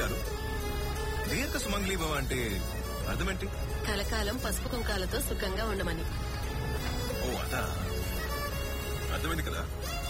గారు దీర్ఘ సుమంగ్లీ భవ అంటే అర్థమేంటి కలకాలం పసుపు కుంకాలతో సుఖంగా ఉండమని ఓ అదా అర్థమైంది కదా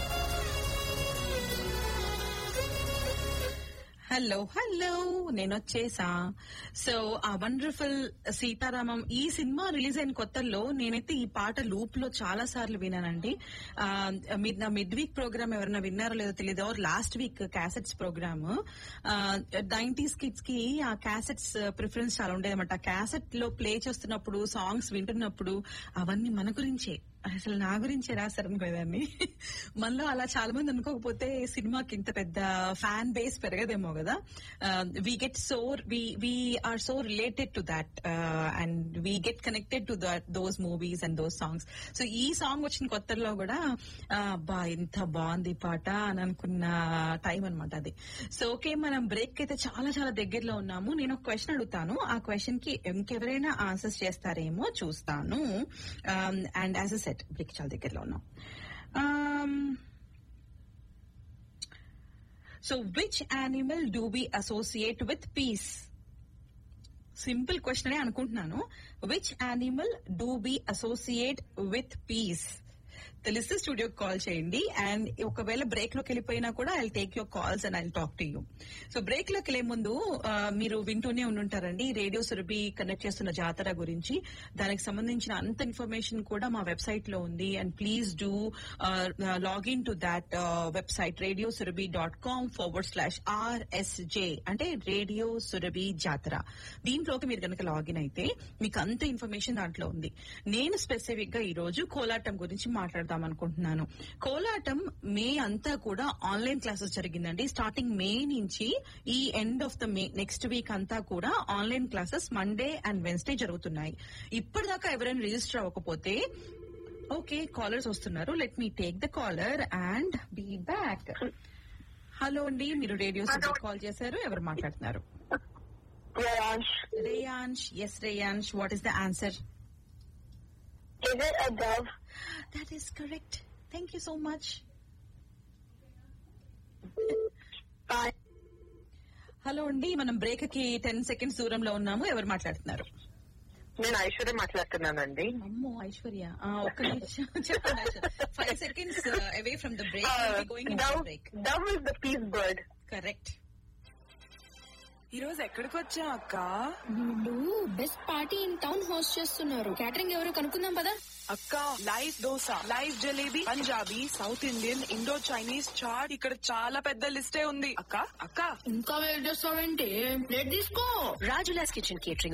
హలో హలో నేను వచ్చేసా సో ఆ వండర్ఫుల్ సీతారామం ఈ సినిమా రిలీజ్ అయిన కొత్తల్లో నేనైతే ఈ పాట లూప్ లో చాలా సార్లు విన్నానండి ఆ, మీరు నా మిడ్ వీక్ ప్రోగ్రామ్ ఎవరైనా విన్నారో లేదో తెలియదు last week cassettes program nineties kids కి ఆ క్యాసెట్స్ ప్రిఫరెన్స్ చాలా ఉండేదన్నమాట క్యాసెట్ లో ప్లే చేస్తున్నప్పుడు సాంగ్స్ వింటున్నప్పుడు అవన్నీ మన గురించే అసలు నా గురించే రాశారు అనుకోదాన్ని మనలో అలా చాలా మంది అనుకోకపోతే సినిమాకి ఇంత పెద్ద ఫ్యాన్ బేస్ పెరగదేమో కదా we get so we are so related to that and we get connected to those movies and those songs so ఈ సాంగ్ వచ్చిన కొత్తలో కూడా ఆ, అబ్బా ఎంత బాగుంది ఈ పాట అని అనుకున్న టైం అనమాట అది సో ఓకే మనం బ్రేక్ అయితే చాలా చాలా దగ్గరలో ఉన్నాము నేను ఒక క్వశ్చన్ అడుగుతాను ఆ క్వశ్చన్ కి ఇంకెవరైనా ఆన్సర్స్ చేస్తారేమో చూస్తాను and as a set break చాలా దగ్గరలో ఉన్నాం so which animal do be associate with peace simple question అనుకుంటున్నాను which animal do be associate with peace తెలిస్తే స్టూడియో కాల్ చేయండి అండ్ ఒకవేళ బ్రేక్ లోకి వెళ్ళిపోయినా కూడా I take your calls and I talk to you so break లోకి వెళ్లే ముందు ఆ, మీరు వింటూనే ఉండుంటారండి రేడియో సురభి కనెక్ట్ చేస్తున్న జాతర గురించి దానికి సంబంధించిన అంత ఇన్ఫర్మేషన్ కూడా మా వెబ్సైట్ లో ఉంది and please do login to that website radio Surabhi dot com forward slash RSJ అంటే రేడియో సురభి జాతర దీంట్లోకి మీరు కనుక లాగిన్ అయితే మీకు అంత ఇన్ఫర్మేషన్ దాంట్లో ఉంది నేను స్పెసిఫిక్ గా ఈ రోజు కోలాటం గురించి మాట్లాడదాం అనుకుంటున్నాను కోలాటం మే అంతా కూడా ఆన్లైన్ క్లాసెస్ జరిగిందండి స్టార్టింగ్ మే నుంచి ఈ end of the May next week అంతా కూడా online classes Monday and Wednesday జరుగుతున్నాయి ఇప్పటిదాకా ఎవరైనా రిజిస్టర్ అవ్వకపోతే ఓకే కాలర్స్ వస్తున్నారు let me take the caller and be back hello అండి మీరు రేడియో కాల్ చేశారు ఎవరు మాట్లాడుతున్నారు Yaransh, Reyansh yes Reyansh what is the answer is it a dove? That is correct thank you so much Bye. Hello అండి మనం break కి ten seconds దూరంలో ఉన్నాము ఎవరు మాట్లాడుతున్నారు నేను ఐశ్వర్య మాట్లాడుతున్నానండి అమ్మో ఐశ్వర్య ఆ, ఒక్క నిమిషం చెప్పండి five seconds away from the break going in dove, break dove is the peace bird. Correct ఈ రోజు ఎక్కడికి వచ్చా అక్క వీళ్ళు best party in town host చేస్తున్నారు క్యాటరింగ్ ఎవరో కనుక్కుందాం పదా అక్క live dosa live jalebi Punjabi South Indian Indo Chinese chaat ఇక్కడ చాలా పెద్ద లిస్టే ఉంది అక్క అక్క ఇంకా వెయిట్ చేస్తావేంటి ప్లేట్ తీసుకో రాజులాస్ కిచెన్ కేటరింగ్